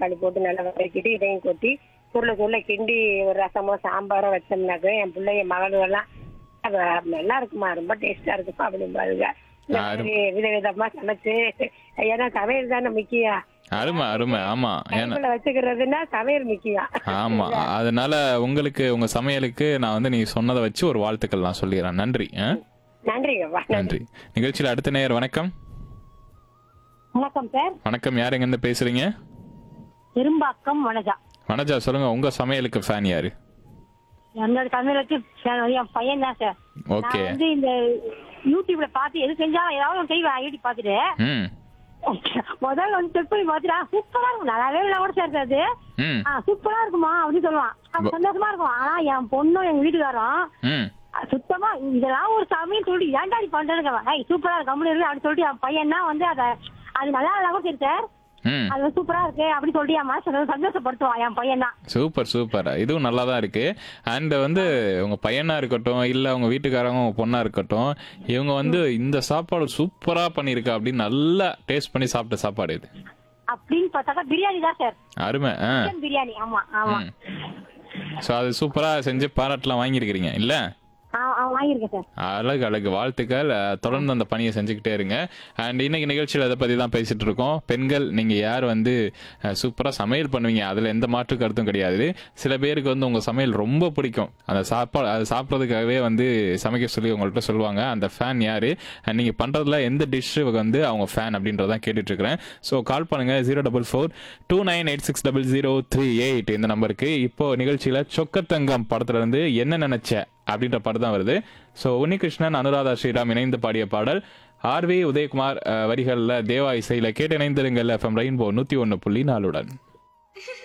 தக்காளி போட்டு நல்லா வதக்கிட்டு இதையும் கொட்டி சுருள சுருள கிண்டி ஒரு ரசமோ சாம்பாரோ வச்சோம்னாக்க என் பிள்ளைங்க மகளும் நல்லா இருக்குமா ரொம்ப டேஸ்டா இருக்குப்பா அப்படிம்பாருங்க இந்த மாதிரி விதவிதமா சமைச்சு ஏன்னா சமையல் தானே முக்கியம் அருமை அருமை ஆமா ஏன்னா கைக்குள்ள வச்சுக்கிறதுன்னா சமையல் முக்கியம் ஆமா அதனால உங்களுக்கு உங்க சமையலுக்கு நான் வந்து நீ சொன்னதை வச்சு ஒரு வாழ்த்துக்கள் நான் சொல்லிடுறேன் நன்றி ஆ? நன்றிங்கப்பா நன்றி நிகழ்ச்சியில் அடுத்த நேயர் வணக்கம் வணக்கம் சார் வணக்கம் யார் எங்க இருந்து பேசுறீங்க பெரும்பாக்கம் வனஜா வனஜா சொல்லுங்க உங்க சமையலுக்கு ஃபேன் யாரு என்னோட சமையலுக்கு என் பையன் தான் சார் ஓகே நான் வந்து இந்த யூடியூப்ல பார்த்து எது செஞ்சாலும் ஏதாவது ஒன்று செய்வேன் யூடியூப் பார்த்துட்டு ம் முதல்ல வந்து செக் பண்ணி பார்த்துட்டா சூப்பரா இருக்கும் நல்லாவே இல்லை கூட சார் அது ம் ஆ சூப்பரா இருக்குமா அப்படின்னு சொல்லுவான் அப்ப சந்தோஷமா இருக்கும் ஆனா என் பொண்ணும் எங்க வீட்டுக்காரரும் ம் அஹ், சுத்தமா இதெல்லாம் ஒரு சமையல் சொல்லிட்டு ஏன்டா நீ பண்றதுங்க ஏய் சூப்பரா இருக்கு கம்பெனி இருக்கு அப்படின்னு சொல்லிட்டு என் பையன் தான் வந்து அதை அது நல்லா இல்லை கூட சரி சார் ம் அது வந்து சூப்பரா இருக்கு அப்படின்னு சொல்லிட்டு என் மனசு சந்தோஷப்படுத்துவான் என் பையன் தான் சூப்பர் சூப்பர் இதுவும் நல்லா தான் இருக்கு அண்ட் வந்து உங்க பையனா இருக்கட்டும் இல்ல உங்க வீட்டுக்காரங்க உங்க பொண்ணா இருக்கட்டும் இவங்க வந்து இந்த சாப்பாடு சூப்பரா பண்ணிருக்கா அப்படின்னு நல்லா டேஸ்ட் பண்ணி சாப்பிட்ட சாப்பாடு இது அப்படின்னு பார்த்தாக்கா பிரியாணி தான் சார் அருமை ஆ சிக்கன் பிரியாணி ஆமா ஆமா ஸோ அது சூப்பரா செஞ்சு பாராட்டெலாம் வாங்கியிருக்கிறீங்க இல்ல ஆ ஆ, வாங்கியிருக்கேன் சார் அழகு அழகு வாழ்த்துக்கள் அஹ், தொடர்ந்து அந்த பணியை செஞ்சுக்கிட்டே இருங்க அண்ட் இன்னைக்கு நிகழ்ச்சியில் அதை பற்றி தான் பேசிட்டு இருக்கோம் பெண்கள் நீங்கள் யார் வந்து சூப்பராக சமையல் பண்ணுவீங்க அதில் எந்த மாற்று கருத்தும் கிடையாது சில பேருக்கு வந்து உங்கள் சமையல் ரொம்ப பிடிக்கும் அந்த சாப்பாடு அது சாப்பிட்றதுக்காகவே வந்து சமைக்க சொல்லி உங்கள்கிட்ட சொல்லுவாங்க அந்த ஃபேன் யார் அண்ட் நீங்கள் பண்ணுறதுல எந்த டிஷ்ஷு வந்து அவங்க ஃபேன் அப்படின்றதான் கேட்டுட்டு இருக்கிறேன் ஸோ கால் பண்ணுங்க zero double four two nine eight six double zero three eight இந்த நம்பருக்கு இப்போ நிகழ்ச்சியில் சொக்கத்தங்கம் படத்துல இருந்து என்ன நினைச்ச அப்படின்ற பாட்டு தான் வருது ஸோ உன்னிகிருஷ்ணன் அனுராதா ஸ்ரீராம் இணைந்து பாடிய பாடல் ஆர்வி உதயகுமார் அஹ், வரிகள்ல தேவா இசையில கேட்டு இணைந்திருங்கள் எஃப்எம் ரெயின்போ நூத்தி ஒன்னு புள்ளி நாலுடன்